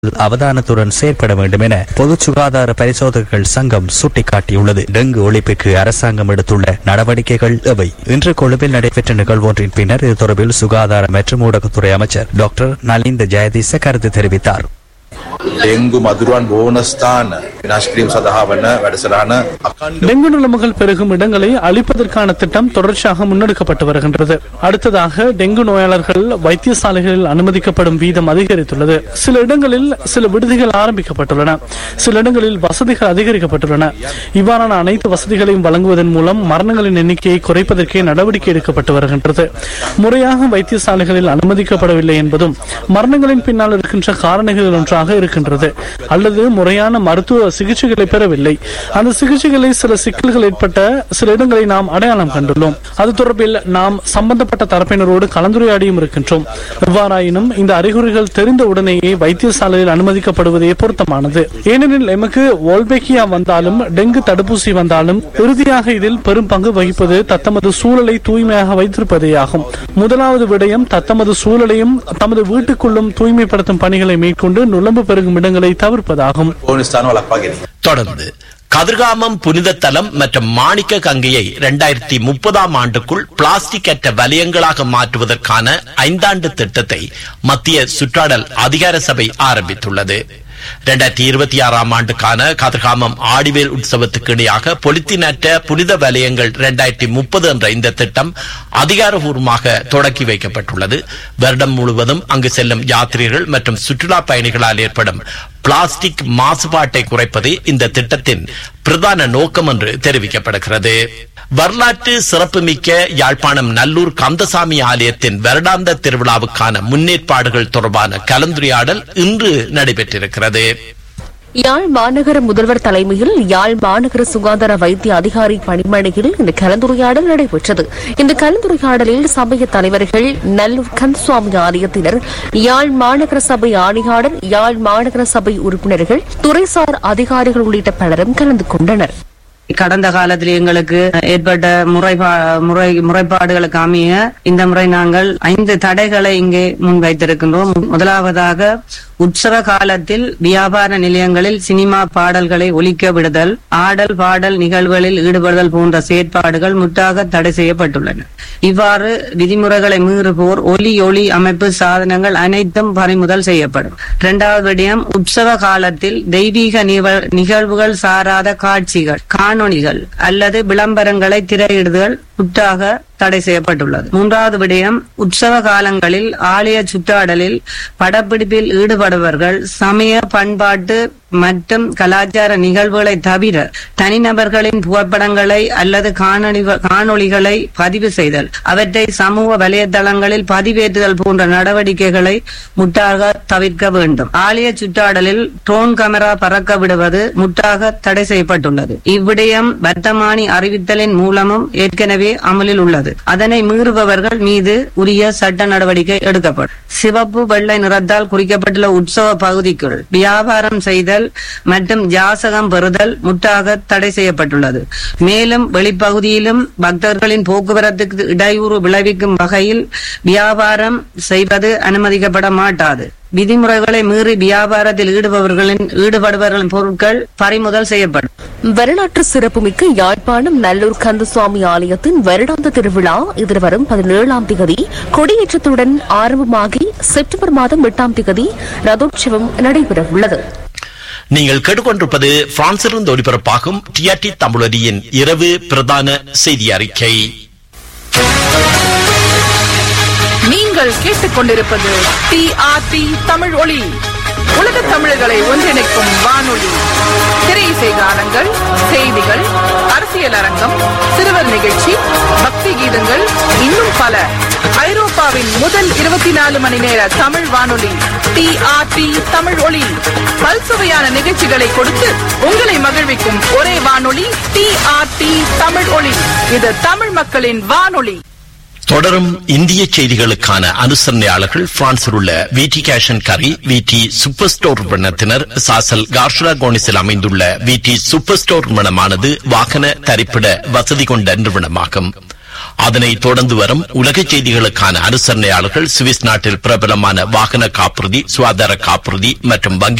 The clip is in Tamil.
அவதானத்துடன் செயற்பட வேண்டும் என பொது சுகாதார பரிசோதகர்கள் சங்கம் சுட்டிக்காட்டியுள்ளது டெங்கு ஒழிப்புக்கு அரசாங்கம் எடுத்துள்ள நடவடிக்கைகள் எவை இன்று கொழும்பில் நடைபெற்ற நிகழ்வொன்றின் பின்னர் இது தொடர்பில் சுகாதார மற்றும் ஊடகத்துறை அமைச்சர் டாக்டர் நலிந்த ஜெயதீச கருத்து தெரிவித்தார் ඩෙංගු මදුරුවන් බෝන ස්ථාන විනාශ කිරීම සඳහා වන වැඩසටහන අකණ්ඩ டெங்கு நிலைமைகள் பெருகும் இடங்களை அழிப்பதற்கான திட்டம் தொடர்ச்சியாக முன்னெடுக்கப்பட்டு வருகின்றது அடுத்ததாக டெங்கு நோயாளர்கள் வைத்தியசாலைகளில் அனுமதிக்கப்படும் வீதம் அதிகரித்துள்ளது சில இடங்களில் சில விடுதிகள் ஆரம்பிக்கப்பட்டுள்ளன சில இடங்களில் வசதிகள் அதிகரிக்கப்பட்டுள்ளன இவ்வாறான அனைத்து வசதிகளையும் வழங்குவதன் மூலம் மரணங்களின் எண்ணிக்கையை குறைப்பதற்கே நடவடிக்கை எடுக்கப்பட்டு வருகின்றது முறையாக வைத்தியசாலைகளில் அனுமதிக்கப்படவில்லை என்பதும் மரணங்களின் பின்னால் இருக்கின்ற காரணிகளில் ஒன்றாக இருக்கின்றது அல்லது முறையான மருத்துவ சிகிச்சைகளை பெறவில்லை அந்த சிகிச்சைகளை சில சிக்கல்கள் ஏற்பட்ட சில இடங்களை நாம் அடையாளம் கண்டுள்ளோம் அது தொடர்பில் நாம் சம்பந்தப்பட்ட தரப்பினரோடு கலந்துரையாடியும் இருக்கின்றோம் எவ்வாறாயினும் இந்த அறிகுறிகள் தெரிந்த உடனேயே வைத்தியசாலையில் அனுமதிக்கப்படுவதே பொருத்தமானது ஏனெனில் எமக்கு வோல்பெக்கியா வந்தாலும் டெங்கு தடுப்பூசி வந்தாலும் இறுதியாக இதில் பெரும் பங்கு வகிப்பது தத்தமது சூழலை தூய்மையாக வைத்திருப்பதே ஆகும் முதலாவது விடயம் தத்தமது சூழலையும் தமது வீட்டுக்குள்ளும் தூய்மைப்படுத்தும் பணிகளை மேற்கொண்டு நுழம்பு பெருகும் இடங்களை தவிர்ப்பதாகும் ඕන ස්ථාන වලක්වා ගැනීම. தொடர்ந்து கதிர்காமம் புனித தலம் மற்றும் மாணிக்க கங்கையை இரண்டாயிரத்தி முப்பதாம் ஆண்டுக்குள் பிளாஸ்டிக் அற்ற வலயங்களாக மாற்றுவதற்கான ஐந்தாண்டு திட்டத்தை மத்திய சுற்றாடல் அதிகார சபை ஆரம்பித்துள்ளது இரண்டாயிரத்தி இருபத்தி ஆறாம் ஆண்டுக்கான கதிர்காமம் ஆடிவேல் உற்சவத்துக்கு இணையாக பொலித்தீனற்ற புனித வலயங்கள் இரண்டாயிரத்தி முப்பது என்ற இந்த திட்டம் அதிகாரபூர்வமாக தொடக்கி வைக்கப்பட்டுள்ளது வருடம் முழுவதும் அங்கு செல்லும் யாத்ரீகர்கள் மற்றும் சுற்றுலா பயணிகளால் ஏற்படும் பிளாஸ்டிக் மாசுபாட்டை குறைப்பதே இந்த திட்டத்தின் பிரதான நோக்கம் என்று தெரிவிக்கப்படுகிறது வரலாற்று சிறப்புமிக்க யாழ்ப்பாணம் நல்லூர் கந்தசாமி ஆலயத்தின் வருடாந்த திருவிழாவுக்கான முன்னேற்பாடுகள் தொடர்பான கலந்துரையாடல் இன்று நடைபெற்றிருக்கிறது யாழ் மாநகர முதல்வர் தலைமையில் யாழ் மாநகர சுகாதார வைத்திய அதிகாரி பணிமனையில் இந்த கலந்துரையாடல் நடைபெற்றது இந்த கலந்துரையாடலில் சமய தலைவர்கள் நல்லூர் கந்தசுவாமி ஆலயத்தினர் யாழ் மாநகர சபை ஆணையாளர் யாழ் மாநகர சபை உறுப்பினர்கள் துறைசார் அதிகாரிகள் உள்ளிட்ட பலரும் கலந்து கொண்டனர் கடந்த காலத்தில் எங்களுக்கு ஏற்பட்ட முறைபா முறை முறைப்பாடுகளுக்கு அமைய இந்த முறை நாங்கள் ஐந்து தடைகளை இங்கே முன்வைத்திருக்கின்றோம் முதலாவதாக உற்சவ காலத்தில் வியாபார நிலையங்களில் சினிமா பாடல்களை ஒலிக்க விடுதல் ஆடல் பாடல் நிகழ்வுகளில் ஈடுபடுதல் போன்ற செயற்பாடுகள் முற்றாக தடை செய்யப்பட்டுள்ளன இவ்வாறு விதிமுறைகளை மீறுவோர் ஒலி ஒளி அமைப்பு சாதனங்கள் அனைத்தும் பறிமுதல் செய்யப்படும் இரண்டாவது விடயம் உற்சவ காலத்தில் தெய்வீக நிகழ்- நிகழ்வுகள் சாராத காட்சிகள் காணொளிகள் அல்லது விளம்பரங்களை திரையிடுதல் முற்றாக தடை செய்யப்பட்டுள்ளது மூன்றாவது விடயம் உற்சவ காலங்களில் ஆலய சுற்றாடலில் படப்பிடிப்பில் ஈடுபடுபவர்கள் சமய பண்பாட்டு மற்றும் கலாச்சார நிகழ்வுகளை தவிர தனிநபர்களின் புகைப்படங்களை அல்லது காணொளி காணொளிகளை பதிவு செய்தல் அவற்றை சமூக வலைதளங்களில் பதிவேற்றுதல் போன்ற நடவடிக்கைகளை முற்றாக தவிர்க்க வேண்டும் ஆலய சுற்றாடலில் ட்ரோன் கேமரா பறக்க விடுவது முற்றாக தடை செய்யப்பட்டுள்ளது இவ்விடயம் வர்த்தமானி அறிவித்தலின் மூலமும் ஏற்கனவே அமலில் உள்ளது அதனை மீறுபவர்கள் மீது உரிய சட்ட நடவடிக்கை எடுக்கப்படும் சிவப்பு வெள்ளை நிறத்தால் குறிக்கப்பட்டுள்ள உற்சவ பகுதிக்குள் வியாபாரம் செய்தல் மற்றும் ஜாசகம் பெறுதல் முற்றாக தடை செய்யப்பட்டுள்ளது மேலும் வெளிப்பகுதியிலும் பக்தர்களின் போக்குவரத்துக்கு இடையூறு விளைவிக்கும் வகையில் வியாபாரம் செய்வது அனுமதிக்கப்பட மாட்டாது விதிமுறைகளை மீறி வியாபாரத்தில் ஈடுபவர்களின் ஈடுபடுபவர்களின் பொருட்கள் பறிமுதல் செய்யப்படும் வரலாற்று சிறப்புமிக்க யாழ்ப்பாணம் நல்லூர் கந்தசுவாமி ஆலயத்தின் வருடாந்த திருவிழா எதிர்வரும் பதினேழாம் திகதி கொடியேற்றத்துடன் ஆரம்பமாகி செப்டம்பர் மாதம் எட்டாம் திகதி ரதோற்சவம் நடைபெறவுள்ளது நீங்கள் கேட்டுக்கொண்டிருப்பது பிரான்சிலிருந்து ஒலிபரப்பாகும் டிஆர்டி தமிழொலியின் இரவு பிரதான செய்தி அறிக்கை நீங்கள் கேட்டுக்கொண்டிருப்பது டிஆர்டி தமிழ் ஒளி உலக தமிழர்களை ஒன்றிணைக்கும் வானொலி திரையிசை கானங்கள் செய்திகள் அரசியல் அரங்கம் சிறுவர் நிகழ்ச்சி பக்தி கீதங்கள் இன்னும் பல ஐரோப்பாவின் முதல் இருபத்தி நாலு மணி நேர தமிழ் வானொலி டிஆர்டி தமிழ் ஒளி பல்சுவையான நிகழ்ச்சிகளை கொடுத்து உங்களை மகிழ்விக்கும் ஒரே வானொலி டிஆர்டி தமிழ் ஒளி இது தமிழ் மக்களின் வானொலி தொடரும் இந்திய செய்திகளுக்கான அனுசரணையாளர்கள் பிரான்சில் உள்ள விடி கேஷன் கரி விடி சூப்பர் ஸ்டோர் நிறுவனத்தினர் சாசல் கார்ஷரா கோனிஸில் அமைந்துள்ள விடி சூப்பர் ஸ்டோர் நிறுவனமானது வாகன தரிப்பிட வசதி கொண்ட நிறுவனமாகும் அதனைத் தொடர்ந்து வரும் உலக செய்திகளுக்கான அனுசரணையாளர்கள் சுவிஸ் நாட்டில் பிரபலமான வாகன காப்புறுதி சுகாதார காப்புறுதி மற்றும் வங்கி